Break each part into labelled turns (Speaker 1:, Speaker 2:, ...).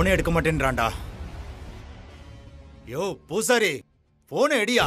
Speaker 1: போனே எடுக்க மாட்டேன்றான்டா யோ பூசாரி போனை எடியா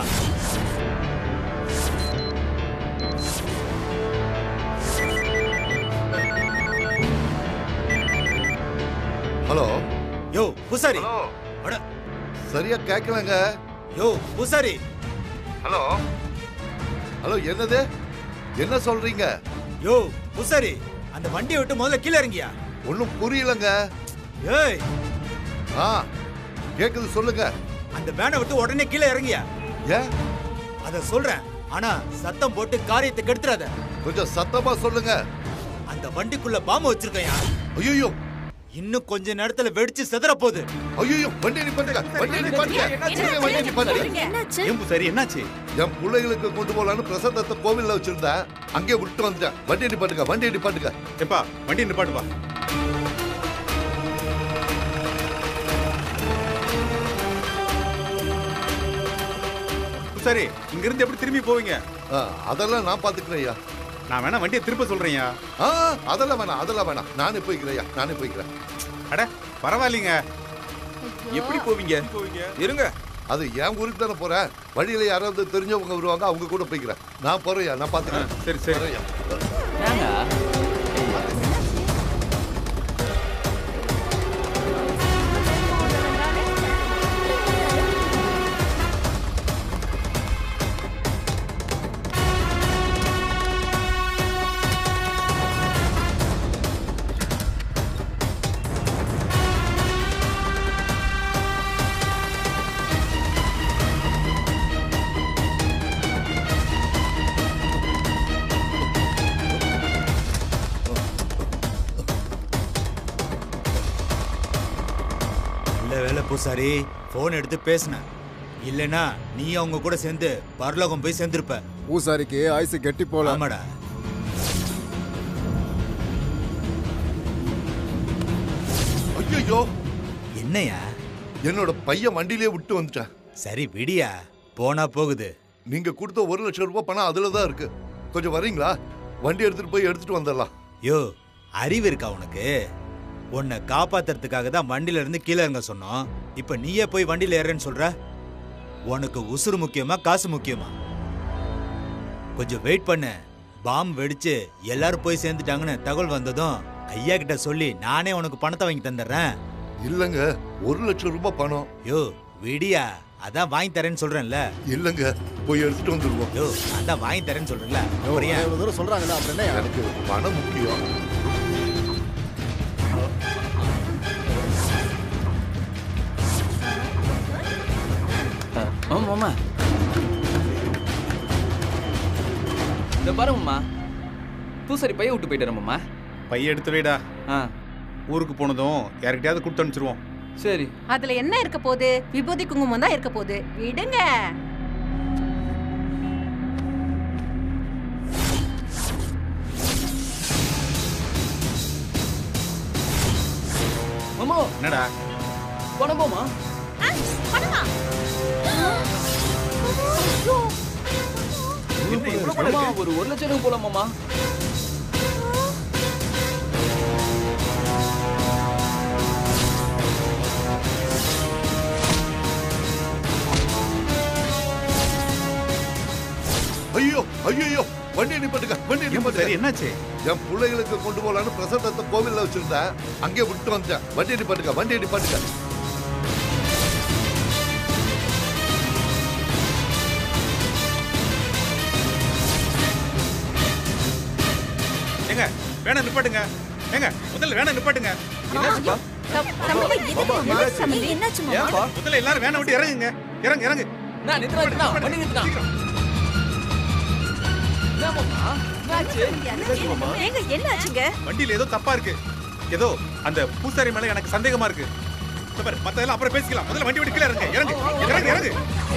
Speaker 2: ஹலோ
Speaker 1: யோ பூசாரி
Speaker 2: ஹலோ
Speaker 1: அட
Speaker 2: சரியா கேட்கலங்க
Speaker 1: யோ பூசாரி
Speaker 2: ஹலோ ஹலோ என்னது என்ன சொல்றீங்க
Speaker 1: யோ பூசாரி அந்த வண்டியை விட்டு முதல்ல கீழே இறங்கியா
Speaker 2: ஒன்றும் புரியலங்க
Speaker 1: ஏய்
Speaker 2: ஆ கேக்குது சொல்லுங்க
Speaker 1: அந்த வேனை விட்டு உடனே கீழே இறங்கியா
Speaker 2: ஏன்
Speaker 1: அத சொல்றேன் ஆனா சத்தம் போட்டு காரியத்தை கெடுத்துறாத
Speaker 2: கொஞ்சம் சத்தமா சொல்லுங்க
Speaker 1: அந்த வண்டிக்குள்ள பாம்பு வச்சிருக்கையா
Speaker 2: ஐயோ
Speaker 1: இன்னும் கொஞ்ச நேரத்துல வெடிச்சு செதற போகுது
Speaker 2: ஐயோ வண்டி நிப்பாட்டுங்க வண்டி நிப்பாட்டுங்க சீக்கிரம் வண்டி நிப்பாட்டுங்க
Speaker 3: என்னாச்சு
Speaker 1: ஏம்பு சரி என்னாச்சு
Speaker 2: என் பிள்ளைகளுக்கு கொண்டு போலான்னு பிரசாதத்தை கோவில்ல வச்சிருந்தேன் அங்கே விட்டு வந்துட்டேன் வண்டி நிப்பாட்டுங்க வண்டி நிப்பாட்டுங்க
Speaker 4: எப்பா வண்டி நிப்பாட்டுப்பா சரி இங்க இருந்து எப்படி திரும்பி போவீங்க
Speaker 2: ஆ, அதெல்லாம் நான் பாத்துக்கிறேன் ஐயா
Speaker 4: நான் வேணா வண்டியை திருப்ப சொல்றேன்யா
Speaker 2: ஆ அதெல்லாம் வேணாம் அதெல்லாம் வேணாம் நானே போய்க்கிறேன் ஐயா நானே போய்க்கிறேன்
Speaker 4: அட பரவாயில்லைங்க
Speaker 5: எப்படி போவீங்க
Speaker 4: போவீங்க
Speaker 5: இருங்க
Speaker 2: அது என் ஊருக்கு தானே போறேன் வழியில யாராவது தெரிஞ்சவங்க வருவாங்க அவங்க கூட போய்க்கிறேன் நான் போறேன் ஐயா நான் பாத்துக்கிறேன்
Speaker 4: சரி சரி
Speaker 2: வரேன் ஐயா.
Speaker 1: இல்ல வேலை பூசாரி போன் எடுத்து பேசினேன் இல்லனா நீ அவங்க கூட சேர்ந்து பரலோகம் போய் சேர்ந்திருப்ப
Speaker 6: பூசாரிக்கு ஆயுசு கெட்டி போல
Speaker 1: ஆமாடா
Speaker 2: ஐயோ
Speaker 1: என்னையா
Speaker 2: என்னோட பையன் வண்டியிலே விட்டு வந்துட்டேன்
Speaker 1: சரி விடியா போனா போகுது
Speaker 2: நீங்க கொடுத்த ஒரு லட்சம் ரூபாய் பணம் அதுல தான் இருக்கு கொஞ்சம் வரீங்களா வண்டி எடுத்துட்டு போய் எடுத்துட்டு வந்துடலாம்
Speaker 1: யோ அறிவு இருக்கா உனக்கு உன்னை காப்பாத்துறதுக்காக தான் வண்டியில இருந்து கீழே இறங்க சொன்னோம் இப்ப நீயே போய் வண்டியில ஏறேன்னு சொல்ற உனக்கு உசுறு முக்கியமா காசு முக்கியமா கொஞ்சம் வெயிட் பண்ணு பாம்பு வெடிச்சு எல்லாரும் போய் சேர்ந்துட்டாங்கன்னு தகவல் வந்ததும் ஐயா கிட்ட சொல்லி நானே உனக்கு பணத்தை வாங்கி தந்துடுறேன்
Speaker 2: இல்லங்க ஒரு லட்சம் ரூபாய் பணம்
Speaker 1: யோ விடியா அதான் வாங்கி தரேன்னு சொல்றேன்ல
Speaker 2: இல்லங்க போய் எடுத்துட்டு வந்துருவோம்
Speaker 1: யோ அதான் வாங்கி தரேன்னு சொல்றேன்ல அப்புறம் ஏன்?
Speaker 6: இவ்வளவு தூரம் சொல்றாங்கல்ல அப்புறம் என்ன
Speaker 2: எனக்கு பணம் முக்கியம்
Speaker 5: ஆமா மாமா இந்த பாருங்க மாமா பூசாரி பைய விட்டு போயிட்டாரு மாமா
Speaker 4: பைய எடுத்து வைடா
Speaker 5: ஆ
Speaker 4: ஊருக்கு போனதும் யார்கிட்டயாவது கொடுத்து அனுப்பிச்சிருவோம்
Speaker 5: சரி
Speaker 3: அதுல என்ன இருக்க போகுது விபூதி குங்குமம் தான் இருக்க போகுது விடுங்க
Speaker 5: மாமா
Speaker 4: என்னடா
Speaker 5: பணம் போமா
Speaker 4: என்ன இவ்வளவு பணம்
Speaker 5: மாமா
Speaker 4: இருக்கு?
Speaker 5: ஒரு ஒரு லட்சம் ரூபாய் போலாம் மாமா
Speaker 2: ஐயோ ஐயோ வண்டி நிப்பாட்டுங்க வண்டி
Speaker 4: ஏம்பு சரி
Speaker 2: நிப்பாட்டுங்க
Speaker 4: என்னாச்சு
Speaker 2: என் பிள்ளைகளுக்கு கொண்டு போலான்னு பிரசாதத்தை கோவில்ல வச்சிருந்தேன் அங்கே விட்டு வந்துட்டேன் வண்டி நிப்பாட்டுங்க வண்டி நிப்பாட்டுங்க
Speaker 4: ஏங்க வேணா நிப்பாட்டுங்க ஏங்க முதல்ல வேணா நிப்பாட்டுங்க
Speaker 5: என்னாச்சுப்பா
Speaker 3: என்னாச்சு
Speaker 5: ஏன்பா
Speaker 4: முதல்ல எல்லாரும் வேணா விட்டு இறங்குங்க இறங்கு இறங்கு
Speaker 5: நான் நிறுத்தினா நிறுத்தினா வண்டி நிறுத்தினா
Speaker 4: சீக்கிரம்.
Speaker 5: என்ன மாமா என்னாச்சு
Speaker 3: ஏங்க என்ன ஆச்சுங்க
Speaker 4: வண்டியில ஏதோ தப்பா இருக்கு ஏதோ அந்த பூசாரி மேல எனக்கு சந்தேகமா இருக்கு இதோ பாரு, மத்ததெல்லாம் அப்புறம் பேசிக்கலாம் முதல்ல வண்டி விட்டு கீழே இறங்க இறங்கு இறங்கு இறங்கு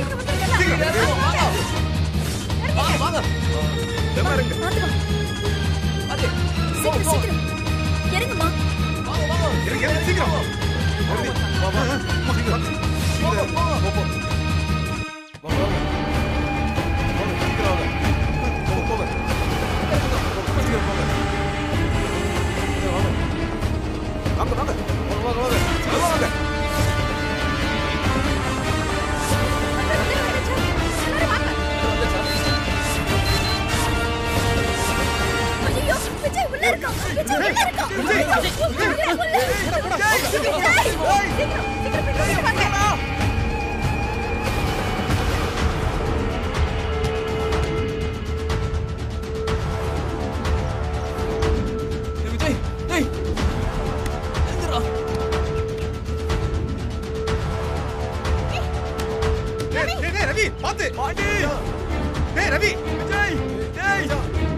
Speaker 5: வாங்க வாங்க
Speaker 4: இதெல்லாம் இறங்கு
Speaker 5: அது போ, போ.
Speaker 3: இறங்குமா
Speaker 5: வாங்க வாங்க
Speaker 4: இறங்கு இறங்கு சீக்கிரம் இறங்கு. ஆ, ஆ, ஆ, சீக்கிரம்.
Speaker 5: போங்க போங்க
Speaker 4: போ, போ. போ, போ. சீக்கிரம் போங்க. வாங்க, வாங்க. வாங்க, வாங்க. வாங்க, வாங்க. சீக்கிரம் வாங்க. ரவி பாத்து டேய் ரவி விஜய் டேய்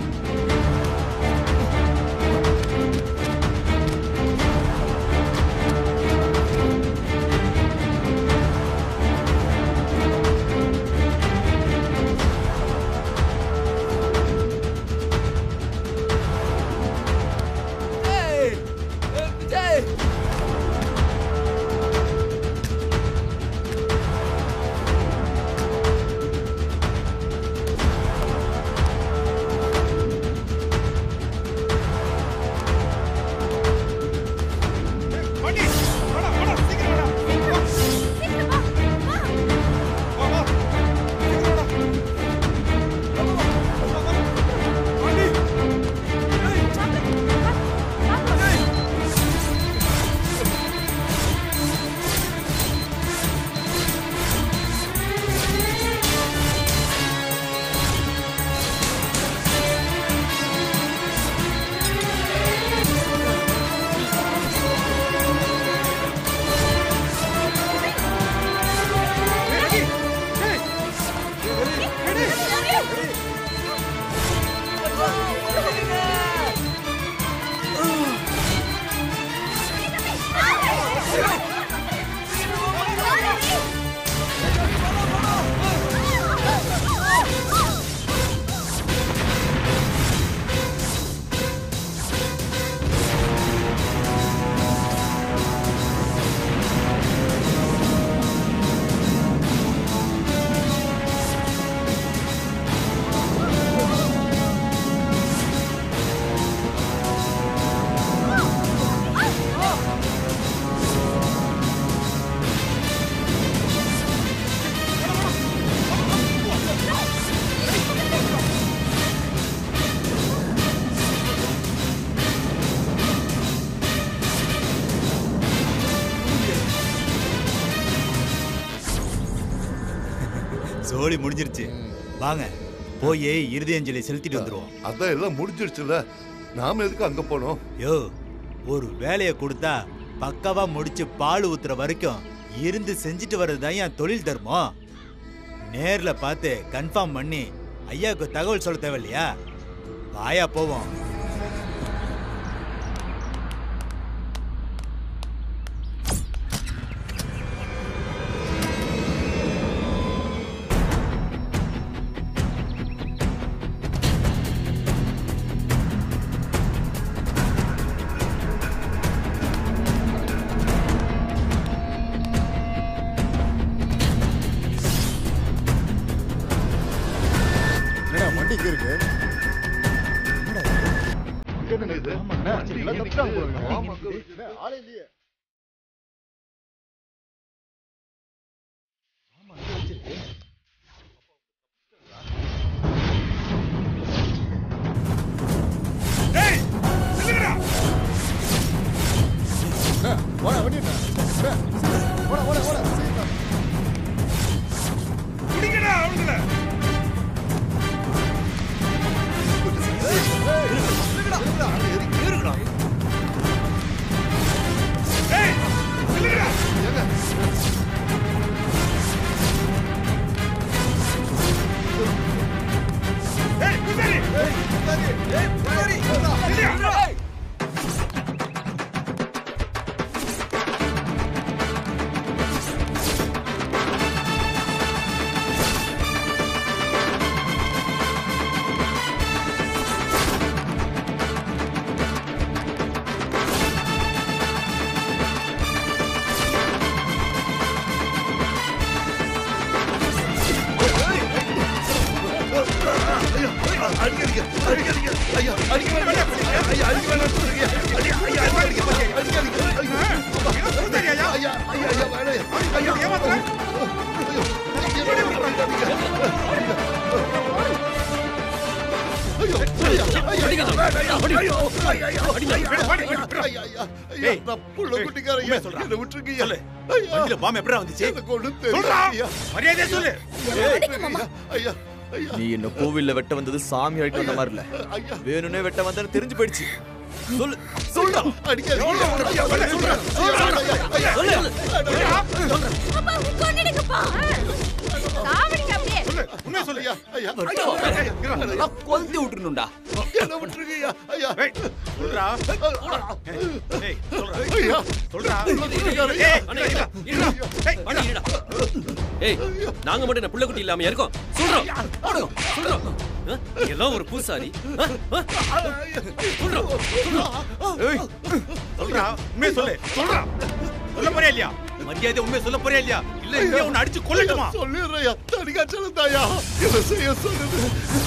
Speaker 5: ஏய் ஏய், விஜய்
Speaker 4: பாண்டி வாடா வாடா சீக்கிரம் வாடா வா வா சீக்கிரம் வாடா பாண்டி ரவி டேய்
Speaker 1: சோழி முடிஞ்சிருச்சு வாங்க போய் இறுதி அஞ்சலி செலுத்திட்டு வந்துருவோம்
Speaker 2: அதான் எல்லாம் முடிஞ்சிருச்சுல நாம எதுக்கு அங்க போனோம்
Speaker 1: யோ ஒரு வேலையை கொடுத்தா பக்காவா முடிச்சு பால் ஊத்துற வரைக்கும் இருந்து செஞ்சுட்டு வர்றது என் தொழில் தர்மம் நேர்ல பார்த்து கன்ஃபார்ம் பண்ணி ஐயாவுக்கு தகவல் சொல்ல தேவையில்லையா வாயா போவோம்
Speaker 6: என்னடா வண்டி இங்க இருக்கு
Speaker 2: இது?
Speaker 6: அண்ணா,
Speaker 2: வண்டி
Speaker 6: எல்லாம்
Speaker 2: இருக்கு.
Speaker 6: தப்பிட்டாங்க போல.
Speaker 2: ஆமா, அங்க இருக்கு.
Speaker 6: என்ன, ஆளே இல்லையே
Speaker 4: டேய் நில்லுங்கடா
Speaker 6: அண்ணா, போடா, வண்டி அண்ணா. அண்ணா, போடா, போடா, போடா, சீக்கிரம்.
Speaker 4: குடிங்கடா அவங்கள டேய் நில்லுங்கடா டேய் குசாரி டேய் குசாரி நில்லுடா
Speaker 2: அடிக்காதீங்க, அடிக்காதீங்க. ஐயா, அடிக்க வேண்டாம். ஐயா, அடிக்க வேண்டாம் சொல்றீங்க. ஐயா, ஐயா, அடிக்காதீங்க. அடிக்காதீங்க. ஐயா,
Speaker 4: குசாரி ஐயா
Speaker 2: ஐயா, ஐயா, ஐயா, வேணாம். ஐயா,
Speaker 4: ஏமாத்துற?
Speaker 2: ஐயோ, ஐயா, அடிக்காதீங்க. ஐயோ, ஐயா, ஐயா, ஐயா, வேண்டாம், ஐயா, ஐயோ, ஐயா, ஐயா, ஐயா, ஐயா, ஐயா, ஐயா,
Speaker 4: ஏய்,
Speaker 2: நான் புள்ள
Speaker 4: ஏய்,
Speaker 2: குட்டிக்காரன்
Speaker 4: உண்மையை
Speaker 2: ஐயா,
Speaker 4: சொல்றா.
Speaker 2: என்னை விட்டுருங்க ஐயா.
Speaker 4: சொல்லு.
Speaker 2: ஐயா,
Speaker 4: வண்டியில பாம் எப்படா வந்துச்சு
Speaker 2: எனக்கு ஒண்ணும்
Speaker 4: சொல்றா
Speaker 2: தெரியாது ஐயா.
Speaker 4: மரியாதையா சொல்லு
Speaker 2: ஐயா, ஐயா, ஐயா,
Speaker 7: நீ என்ன கோவில்ல வெட்ட வந்தது சாமி அழைட்டு வந்த மாதிரி இல்ல
Speaker 2: ஐயா.
Speaker 7: வேணும்னே வெட்ட வந்தன்னு தெரிஞ்சு போயிடுச்சு சொல்லு சொல்லுடா
Speaker 2: அடிக்காதீங்க. ஐயா, வேணாம், சொல்றேன். சொல்றேன், ஐயா, ஐயா,
Speaker 3: அப்பா கொன்னிடுங்கப்பா சாவடிங்க
Speaker 2: ஐயா ஐயா
Speaker 5: விட்டு வா. எல்லாம் கொளுத்தி விட்டுருணும்டா
Speaker 2: என்ன விட்டுருங்க ஐயா ஐயா
Speaker 4: ஏய், சொல்றா ஏய், சொல்றா
Speaker 2: ஐயா
Speaker 4: சொல்றா
Speaker 2: விட்டுருங்க ஐயா
Speaker 4: ஏய், இருடா, இருடா, இருடா. ஏய்,
Speaker 8: வண்டி இருடா. ஏய் நாங்க மட்டும் என்ன புள்ள குட்டி இல்லாம இருக்கோம் சொல்றோம் போடுங்க, சொல்றோம் ஆ? எல்லாம் ஒரு பூசாரி ஆ? ஆ? சொல்றோம்
Speaker 4: ஏய், சொல்றா உண்மையை சொல்லு சொல்றா சொல்ல போறியா இல்லையா மரியாதை உண்மையை சொல்ல போறியா இல்லையா இல்ல இங்கே உன்னை அடிச்சு கொல்லட்டுமா
Speaker 2: சொல்லிடுறேன் ஐயா தனிக்காச்சலம் தாயா என்ன செய்ய சொல்லுது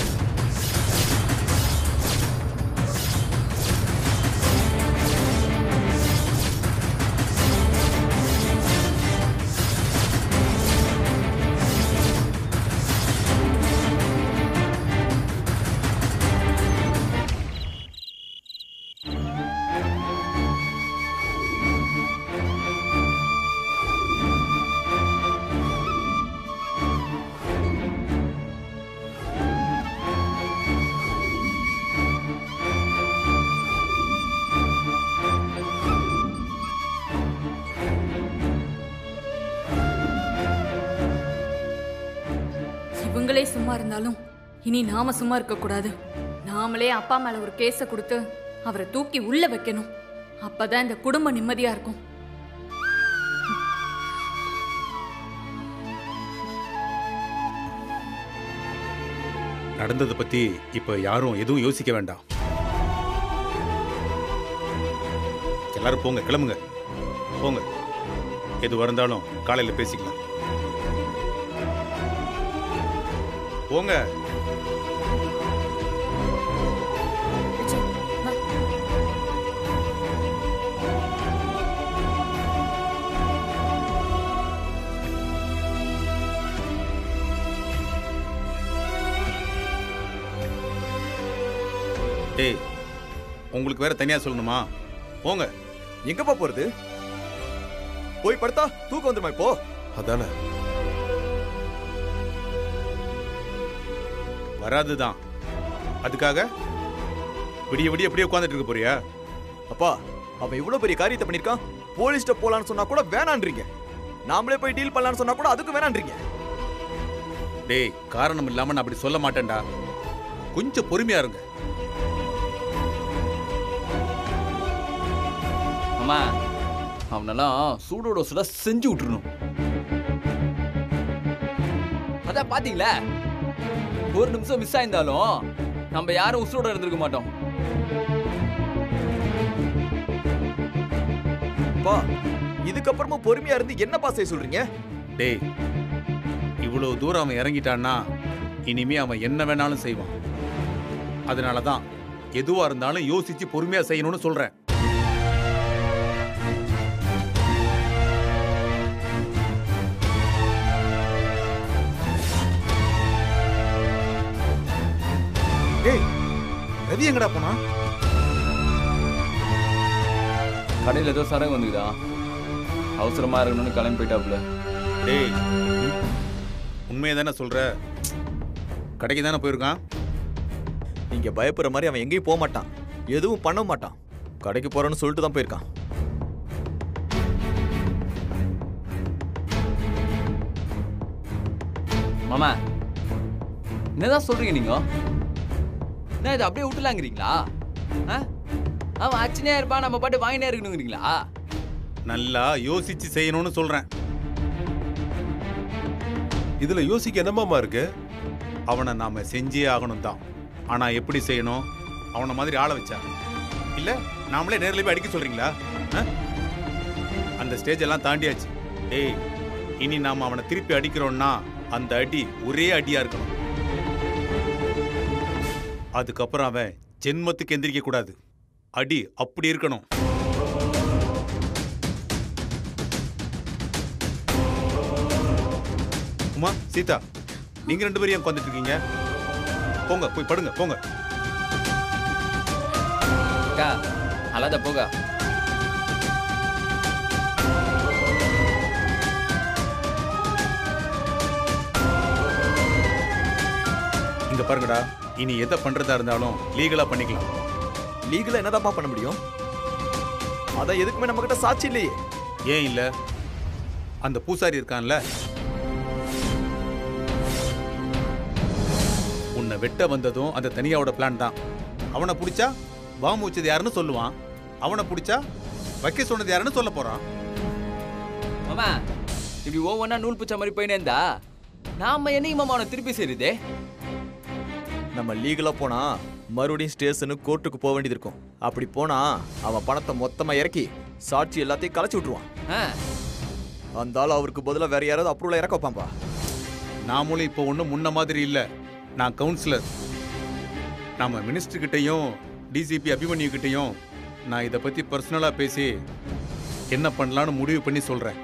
Speaker 9: இவங்களே சும்மா இருந்தாலும் இனி நாம சும்மா இருக்க கூடாது நாமளே அப்பா மேல ஒரு கேஸ கொடுத்து அவரை தூக்கி உள்ள வைக்கணும் அப்பதான் இந்த குடும்பம் நிம்மதியா இருக்கும்
Speaker 4: நடந்ததை பத்தி இப்ப யாரும் எதுவும் யோசிக்க வேண்டாம் எல்லாரும் போங்க கிளம்புங்க போங்க எது இருந்தாலும் காலையில பேசிக்கலாம் போங்க டேய் உங்களுக்கு வேற தனியா சொல்லணுமா போங்க
Speaker 7: எங்கப்பா போறது போய் படுத்தா தூக்கம் வந்துருமா இப்போ
Speaker 2: அதானே
Speaker 4: வராதுதான் அதுக்காக விடிய விடிய அப்படியே உட்காந்துட்டு இருக்க போறியா
Speaker 7: அப்பா அவன் இவ்வளவு பெரிய காரியத்தை பண்ணிருக்கான் போலீஸ்ட்ட போலான்னு சொன்னா கூட வேணான்றீங்க நாமளே போய் டீல் பண்ணலாம்னு சொன்னா கூட அதுக்கு வேணான்றீங்க
Speaker 4: டேய் காரணம் இல்லாம நான் அப்படி சொல்ல மாட்டேன்டா கொஞ்சம் பொறுமையா இருங்க
Speaker 5: அம்மா அவனெல்லாம் சூடோட சுட செஞ்சு விட்டுறணும் அதான் பாத்தீங்களா ஒரு நிமிஷம் மிஸ் ஆயிருந்தாலும் நம்ம யாரும் உசுரோட இருந்திருக்க மாட்டோம்
Speaker 7: அப்பா இதுக்கப்புறமும் பொறுமையா இருந்து என்னப்பா செய்ய சொல்றீங்க
Speaker 4: டேய் இவ்வளவு தூரம் அவன் இறங்கிட்டான்னா இனிமே அவன் என்ன வேணாலும் செய்வான் அதனால தான் எதுவா இருந்தாலும் யோசிச்சு பொறுமையா செய்யணும்னு சொல்றேன் டேய் ரவி எங்கடா போனா
Speaker 5: கடையில் ஏதோ சரகு வந்துக்குதா அவசரமா இருக்கணும்னு கிளம்பி போயிட்டாப்புல
Speaker 4: டேய் உண்மையை தானே சொல்ற கடைக்கு தானே போயிருக்கான்
Speaker 7: நீங்க பயப்படுற மாதிரி அவன் எங்கேயும் போக மாட்டான் எதுவும் பண்ண மாட்டான் கடைக்கு போறேன்னு சொல்லிட்டு தான் போயிருக்கான்
Speaker 5: மாமா என்னதான் சொல்றீங்க நீங்க என்ன இது அப்படியே விட்டுலாங்கிறீங்களா ஆ? அவன் அச்சனையா இருப்பான் நம்ம பாட்டு வாங்கினே இருக்கணுங்கிறீங்களா
Speaker 4: நல்லா யோசிச்சு செய்யணும்னு சொல்றேன்
Speaker 2: இதுல யோசிக்க என்னமாமா இருக்கு
Speaker 4: அவனை நாம செஞ்சே ஆகணும் தான் ஆனா எப்படி செய்யணும் அவனை மாதிரி ஆள வச்சா இல்ல நாமளே நேர்ல போய் அடிக்க சொல்றீங்களா ஆ? அந்த ஸ்டேஜ் எல்லாம் தாண்டியாச்சு டேய் இனி நாம அவனை திருப்பி அடிக்கிறோம்னா அந்த அடி ஒரே அடியா இருக்கணும் அதுக்கப்புறம் அவன் ஜென்மத்துக்கு எந்திரிக்க கூடாது அடி அப்படி இருக்கணும் உமா சீதா நீங்க ரெண்டு பேரும் ஏன் உட்காந்துட்டு இருக்கீங்க போங்க போய் படுங்க போங்க
Speaker 5: அக்கா அல்லாத போக
Speaker 4: இங்க பாருங்கடா இனி எதை பண்றதா இருந்தாலும் லீகலா பண்ணிக்கலாம்
Speaker 7: லீகலா என்னதான்ப்பா பண்ண முடியும் அதான் எதுக்குமே நம்ம கிட்ட சாட்சி இல்லையே
Speaker 4: ஏன் இல்ல அந்த பூசாரி இருக்கான்ல வெட்ட வந்ததும் அந்த தனியாவோட பிளான் தான் அவனை பிடிச்சா பாம்பு வச்சது யாருன்னு சொல்லுவான் அவனை பிடிச்சா வைக்க சொன்னது யாருன்னு சொல்ல போறான்
Speaker 5: மாமா இப்படி ஒவ்வொன்றா நூல் பிச்ச மாதிரி போயினே இருந்தா நாம என்னைக்கு மாமா அவனை திருப்பி சேருதே
Speaker 7: நம்ம லீகலா போனா மறுபடியும் ஸ்டேஷனு கோர்ட்டுக்கு போக வேண்டியது இருக்கும் அப்படி போனா அவன் பணத்தை மொத்தமா இறக்கி சாட்சி எல்லாத்தையும் கலைச்சு விட்டுருவான்
Speaker 5: ஆ
Speaker 7: அந்த ஆள் அவருக்கு பதிலா வேற யாராவது அப்ரூவல் இறக்க வைப்பான்பா
Speaker 4: நாமளும் இப்போ ஒன்றும் முன்ன மாதிரி இல்லை நான் கவுன்சிலர் நாம மினிஸ்டர் கிட்டயும் டிசிபி அபிமன்யு கிட்டயும் நான் இதை பத்தி பர்சனலா பேசி என்ன பண்ணலாம்னு முடிவு பண்ணி சொல்றேன்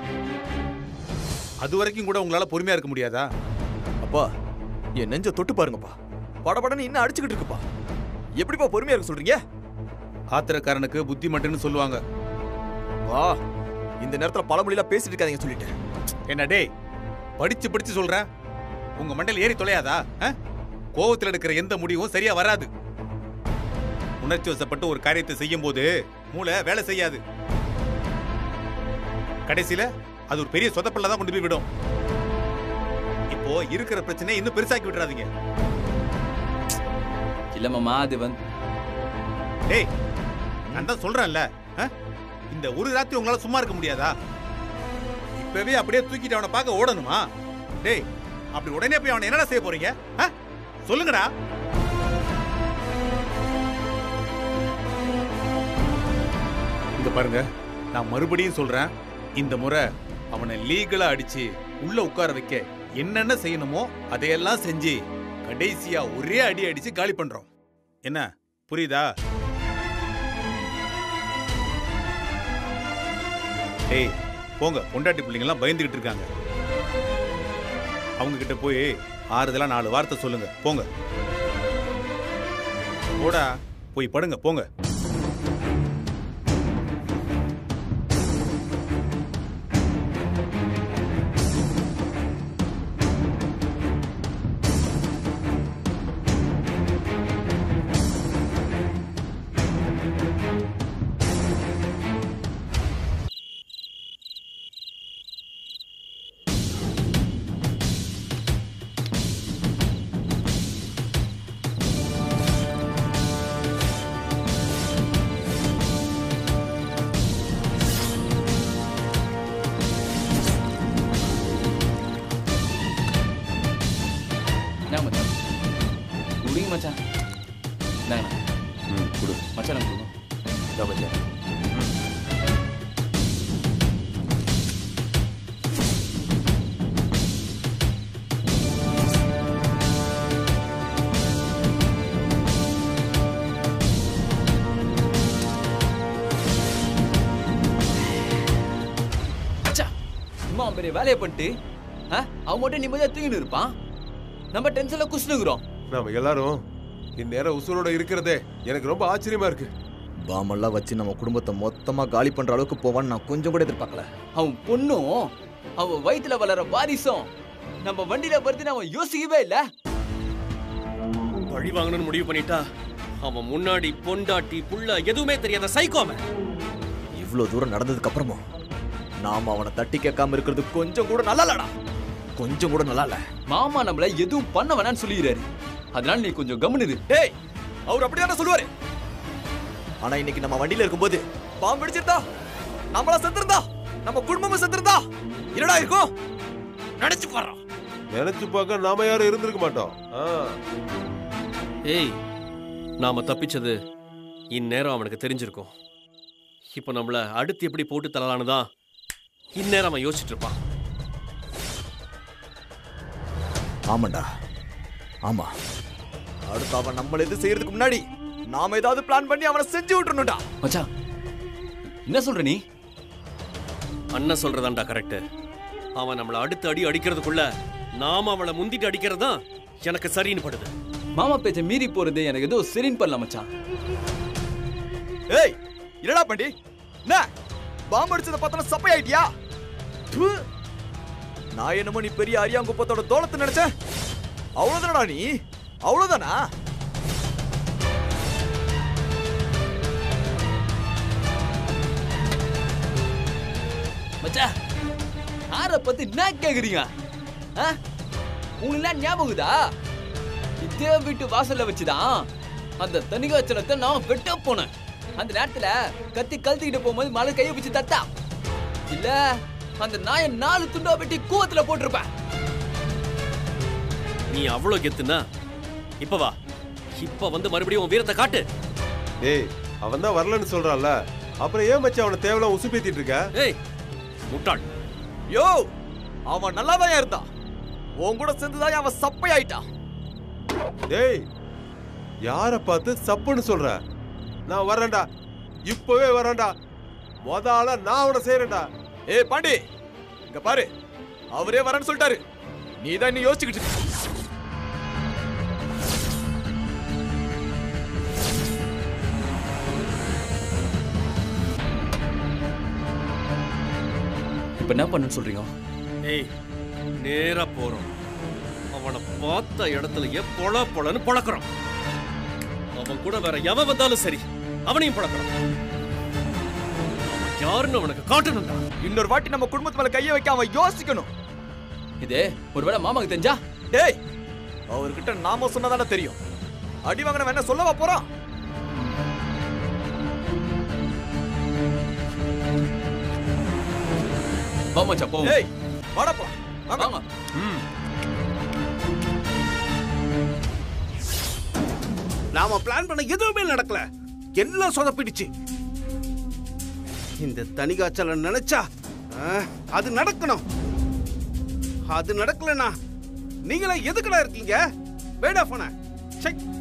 Speaker 4: அது வரைக்கும் கூட உங்களால பொறுமையா இருக்க முடியாதா
Speaker 7: அப்பா என் நெஞ்ச தொட்டு பாருங்கப்பா படபடன்னு இன்னும் அடிச்சுக்கிட்டு இருக்குப்பா எப்படிப்பா பொறுமையா இருக்க சொல்றீங்க
Speaker 4: ஆத்திரக்காரனுக்கு புத்தி மட்டும்னு சொல்லுவாங்க
Speaker 7: வா இந்த நேரத்துல பழமொழியில பேசிட்டு இருக்காதீங்க சொல்லிட்டேன்
Speaker 4: என்ன டேய் படிச்சு படிச்சு சொல்ற உங்க மண்டையில் ஏறி தொலையாதா ஆ? கோவத்துல எடுக்கிற எந்த முடிவும் சரியா வராது உணர்ச்சி வசப்பட்டு ஒரு காரியத்தை செய்யும் போது மூளை வேலை செய்யாது கடைசியில அது ஒரு பெரிய சொதப்பல்ல தான் கொண்டு போய் விடும் இப்போ இருக்கிற பிரச்சனையை இன்னும் பெருசாக்கி விட்டுறாதீங்க
Speaker 5: இல்ல மாமா அது வந்து
Speaker 4: டேய் நான் தான் சொல்றேன்ல ஆ? இந்த ஒரு ராத்திரி உங்களால சும்மா இருக்க முடியாதா இப்பவே அப்படியே தூக்கிட்டு அவனை பார்க்க ஓடணுமா டேய் அப்படி உடனே போய் அவனை என்னடா செய்ய போறீங்க ஆ? சொல்லுங்கடா இங்க பாருங்க நான் மறுபடியும் சொல்றேன் இந்த முறை அவனை லீகலா அடிச்சு உள்ள உட்கார வைக்க என்னென்ன செய்யணுமோ அதையெல்லாம் செஞ்சு கடைசியா ஒரே அடி அடிச்சு காலி பண்றோம் என்ன புரியுதா ஏய் போங்க பொண்டாட்டி பிள்ளைங்கலாம் பயந்துகிட்டு இருக்காங்க அவங்க கிட்ட போய் ஆறுதலா நாலு வார்த்தை சொல்லுங்க போங்க போடா போய் படுங்க போங்க
Speaker 5: என்ன மச்சான் குடிங்க மச்சான் இந்தாங்கண்ணா
Speaker 8: ம் கொடு
Speaker 5: மச்சான் கொடுங்க
Speaker 8: இதோ மச்சான்
Speaker 5: அச்சா சும்மா அவன் பெரிய வேலையை பண்ணிட்டு ஆ, அவன் மட்டும் நிம்மதியா தூங்கிட்டு இருப்பான் நம்ம டென்ஷன்ல குஷ்ணுக்குறோம்
Speaker 6: நாம எல்லாரும் இந்நேரம் உசுரோட இருக்கிறதே எனக்கு ரொம்ப ஆச்சரியமா இருக்கு
Speaker 7: பாமெல்லாம் வச்சு நம்ம குடும்பத்தை மொத்தமா காலி பண்ற அளவுக்கு போவான்னு நான் கொஞ்சம் கூட எதிர்பார்க்கல
Speaker 5: அவன் பொண்ணும் அவன் வயித்துல வளர வாரிசும் நம்ம வண்டியில படுத்து அவன் யோசிக்கவே இல்ல
Speaker 8: பழி வாங்கணும்னு முடிவு பண்ணிட்டா அவன் முன்னாடி பொண்டாட்டி புள்ள எதுவுமே தெரியாத சைக்கோமன்
Speaker 7: இவ்வளவு தூரம் நடந்ததுக்கு அப்புறமும் நாம அவனை தட்டி கேட்காம இருக்கிறது கொஞ்சம் கூட நல்லா இல்லடா கொஞ்சம் கூட நல்லா இல்ல
Speaker 5: மாமா நம்மள எதுவும் பண்ண வேணாம்னு சொல்லிடுறாரு அதனால நீ கொஞ்சம் கம்முனு இரு.
Speaker 7: டேய் அவர் அப்படிதானே சொல்லுவாரு ஆனா இன்னைக்கு நம்ம வண்டியில இருக்கும்போது பாம்பு பிடிச்சிருந்தா நம்மள செத்துருந்தா நம்ம குடும்பமும் செத்துருந்தா என்னடா இருக்கும் நினைச்சு பாரு
Speaker 6: நினைச்சு பார்க்க நாம யாரும் இருந்திருக்க மாட்டோம் ஆ.
Speaker 8: ஏய் நாம தப்பிச்சது இந்நேரம் அவனுக்கு தெரிஞ்சிருக்கும் இப்போ நம்மள அடுத்து எப்படி போட்டு தரலான்னு தான் இந்நேரம் அவன் யோசிச்சுட்டு இருப்பான்
Speaker 7: ஆமாண்டா ஆமா அடுத்து அவன் நம்மள எது செய்யறதுக்கு முன்னாடி நாம ஏதாவது பிளான் பண்ணி அவனை செஞ்சு விட்டுறணும்டா
Speaker 5: மச்சான் என்ன சொல்ற நீ
Speaker 8: அண்ணன் சொல்றதாண்டா கரெக்ட் அவன் நம்மள அடுத்து அடி அடிக்கிறதுக்குள்ள நாம அவளை முந்திட்டு அடிக்கிறது தான் எனக்கு சரின்னு படுது
Speaker 5: மாமா பேச்ச மீறி போறது எனக்கு ஏதோ சரின்னு பண்ணல மச்சான்
Speaker 7: ஏய் என்னடா பண்ணி என்ன பாம்பு அடிச்சத பார்த்தா சப்பை ஆயிட்டியா து. நான் என்னமோ நீ பெரிய அரியாங்குப்பத்தோட தோளத்தை நினைச்சேன் அவ்வளவுதானடா நீ அவ்வளவுதானா
Speaker 5: மச்சான் ஆற பத்தி என்ன கேக்குறீங்க ஆ? உங்களுக்கு எல்லாம் ஞாபகம் இருக்குதா இதே வீட்டு வாசல்ல வச்சுதான் அந்த தனிகாச்சலத்தை நான் வெட்ட போனேன் அந்த நேரத்துல கத்தி கழுத்திக்கிட்டு போகும்போது மலை கையை பிடிச்சு தட்டா இல்ல அந்த நாயை நாலு துண்டா வெட்டி கூவத்துல போட்டிருப்பேன்
Speaker 8: நீ அவ்வளவு கெத்துனா இப்ப வா இப்ப வந்து மறுபடியும் உன் வீரத்தை காட்டு
Speaker 6: டேய் அவன் தான் வரலன்னு சொல்றான்ல அப்புறம் ஏன் மச்சான் அவனை தேவையில்லாம் உசுப்பேத்திட்டு இருக்க
Speaker 8: ஏய் முட்டாள்
Speaker 7: யோ அவன் நல்லா தான் இருந்தான் உன் கூட சேர்ந்துதான் அவன் சப்பையாயிட்டான்
Speaker 6: டேய் யார பார்த்து சப்புன்னு சொல்ற நான் வரேன்டா இப்பவே வரேன்டா மொத ஆளா நான் அவனை செய்யறேன்டா
Speaker 7: ஏய் பாண்டி இங்க பாரு அவரே வரேன்னு சொல்லிட்டாரு நீ தான் இன்னும் யோசிச்சுக்கிட்டு இருக்க.
Speaker 5: இப்ப என்ன பண்ணுன்னு சொல்றீங்க
Speaker 8: ஏய் நேரா போறோம் அவனை பார்த்த இடத்துலயே பொல பொலன்னு பொழக்கிறோம் அவன் கூட வேற எவன் வந்தாலும் சரி அவனையும் பொழக்கிறோம் அவன் யாருன்னு அவனுக்கு காட்டணும்டா
Speaker 7: இன்னொரு வாட்டி நம்ம குடும்பத்து மேல கைய வைக்க அவன் யோசிக்கணும்
Speaker 5: இது ஒருவேளை மாமாக்கு தெரிஞ்சா
Speaker 7: டேய் அவர்கிட்ட நாம சொன்னதானே தெரியும் அடி வாங்கின என்ன சொல்லவா போறான்
Speaker 5: வா மச்சான் போவோம்
Speaker 7: ஏய் வாடா போலாம் வாங்க
Speaker 5: வாங்க
Speaker 10: நாம பிளான் பண்ண எதுவுமே நடக்கல எல்லாம் சொதப்பிடுச்சு இந்த தனிகாச்சல நினைச்சா ஆ, அது நடக்கணும் அது நடக்கலனா நீங்களா எதுக்குடா இருக்கீங்க வேடா போன செக்